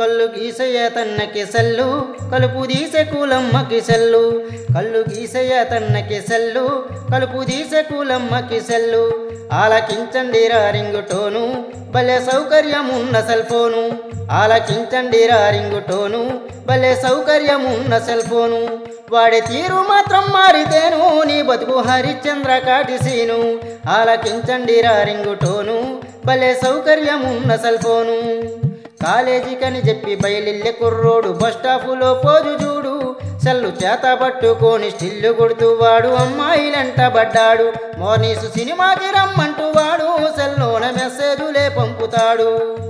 కళ్ళు గీసయ్య తన్నకి సెల్లు కలుపు తీసే కూలమ్మకి సెల్లు కళ్ళు గీసయ్య తన్నకి సెల్లు కలుపు తీసే కూలమ్మకి సెల్లు ఆలకించండి రా రింగుటోను భలే సౌకర్యమున్న సెల్ ఫోను ఆలకించండి రా రింగుటోను భలే సౌకర్యమున్న సెల్ ఫోను వాడే తీరు మాత్రం మారితేను నీ బతుకు హరిశ్చంద్ర కాటిసీను ఆలకించండి రా రింగుటోను భలే సౌకర్యమున్న సెల్ ఫోను కాలేజీకని చెప్పి బయలిల్లె కుర్రోడు బస్ స్టాపులో పోజు చూడు సెల్లు చేత పట్టుకొని స్టిల్లు కొడుతూ వాడు అమ్మాయిలంట పడ్డాడు మోర్నీసు సినిమాకి రమ్మంటూ వాడు సెల్లోన మెసేజులే పంపుతాడు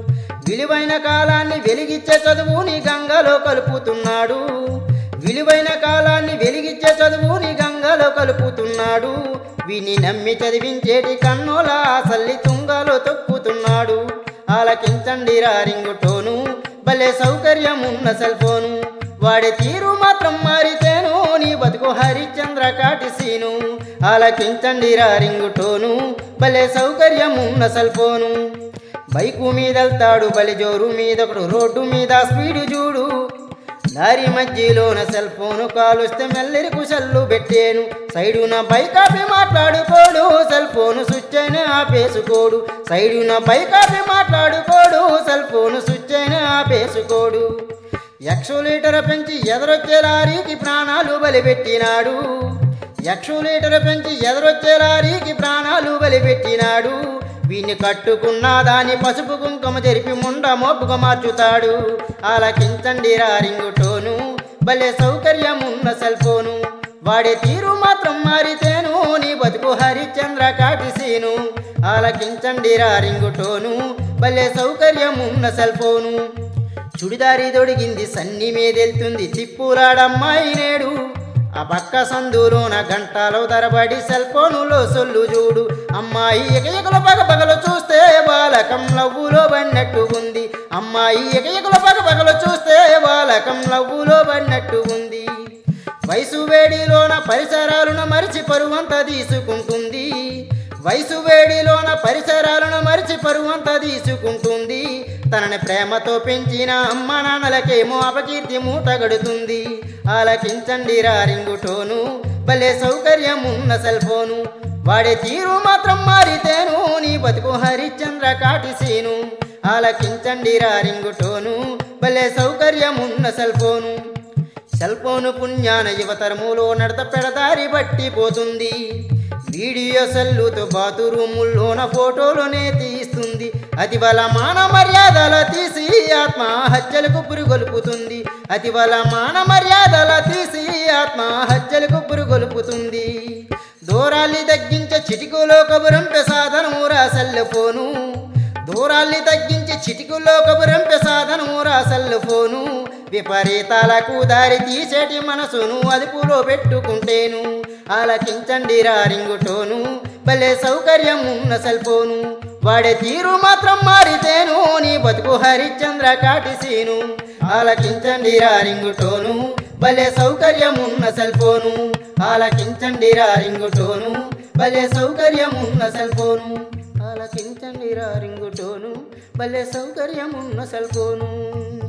విలువైన కాలాన్ని వెలిగిచ్చే చదువుని గంగలో కలుపుతున్నాడు విలువైన కాలాన్ని వెలిగిచ్చే చదువుని గంగలో కలుపుతున్నాడు విని నమ్మి చదివించేటి కన్నుల సల్లి తుంగలో తొక్కుతున్నాడు ఆలకించండి రా రింగుటోను భలే సౌకర్యమున్న సెల్ ఫోను వాడే తీరు మాత్రం మారితేను నీ బతుకు హరిశ్చంద్ర కాటిసీను ఆలకించండి రా రింగుటోను భలే సౌకర్యమున్న సెల్ ఫోను బైకు మీదెళ్తాడు బలి జోరు మీదొకడు రోడ్డు మీద స్పీడు చూడు దారి మధ్యలోన సెల్ ఫోను కాలుస్తే మెల్లెరకు సెల్లు పెట్టాను సైడున బైక్ ఆపి మాట్లాడుకోడు సెల్ ఫోను స్విచ్ అయినా ఆపేసుకోడు సైడున బైక్ ఆపి మాట్లాడుకోడు సెల్ ఫోను స్విచ్ అయినా ఆపేసుకోడు ఎక్సోలీటర్ పెంచి ఎదరొచ్చే లారీకి ప్రాణాలు బలిపెట్టినాడు ఎక్సోలీటర్ పెంచి ఎదరొచ్చే లారీకి ప్రాణాలు బలిపెట్టినాడు వీని కట్టుకున్న దాని పసుపు కుంకుమ జరిపి ముండ మోపుగా మార్చుతాడు ఆలకించండి రా రింగుటోను భలే సౌకర్యమున్న సెల్ ఫోను వాడే తీరు మాత్రం మారితేను నీ బతుకు హరిశ్చంద్ర కాటిసీను ఆలకించండి రా రింగుటోను భలే సౌకర్యమున్న సెల్ ఫోను చుడిదారి దొడిగింది సన్ని మీదెళ్తుంది తిప్పులాడమ్మాయి నేడు ఆ పక్క సందులోన గంటలో తరబడి సెల్ ఫోనులో సొల్లు చూడు అమ్మాయి ఎకయకుల పగ పగలు చూస్తే బాలకం లవ్వులో పడినట్టు ఉంది అమ్మాయి ఎకయకుల పగ పగలు చూస్తే బాలకం లవ్వులో పడినట్టు ఉంది వయసు వేడిలోన పరిసరాలను మరిచి పరువంతా తీసుకుంటుంది వయసు వేడిలోన పరిసరాలను మరిచి పరువంతా తీసుకుంటుంది తనని ప్రేమతో పెంచిన అమ్మ నాన్నలకేమో అపకీర్తి మూటగడుతుంది ఆలకించండి రా రింగుటోను భలే సౌకర్యమున్న సెల్ ఫోను వాడే తీరు మాత్రం మారితేను నీ బతుకు హరిశ్చంద్ర కాటిసీను ఆలకించండి రా రింగుటోను భలే సౌకర్యమున్న సెల్ ఫోను సెల్ ఫోను పుణ్యాన యువతరములో నడత పెడదారి బట్టిపోతుంది వీడియో సెల్లుతో బాతురూముల్లోన ఫోటోలోనే తీస్తుంది అతి బల మాన మర్యాదల తీసి ఆత్మహత్యలకు పురుగొలుపుతుంది అతి బల మాన మర్యాదల తీసి ఆత్మహత్యలకు పురుగొలుపుతుంది దూరాల్ని తగ్గించే చిటికులో కబురంపె సాధనము రా సెల్ ఫోను దూరాల్ని తగ్గించి చిటికుల్లో కబురంపె సాధనము రా సెల్ ఫోను విపరీతాలకు దారి తీసేటి మనసును అదుపులో పెట్టుకుంటేను ఆలకించండి రా రింగుటోను భలే సౌకర్యం ఉన్న సెల్ ఫోను వాడే తీరు మాత్రం మారితేను నీ బతుకు హరిశ్చంద్ర కాటిసీను ఆలకించండి రా రింగుటోను భలే సౌకర్యం ఉన్న సెల్ ఫోను ఆలకించండి రా రింగుటోను భలే సౌకర్యం ఉన్న సెల్ ఫోను ఆలకించండి రా రింగుటోను భలే సౌకర్యం ఉన్న సెల్ ఫోను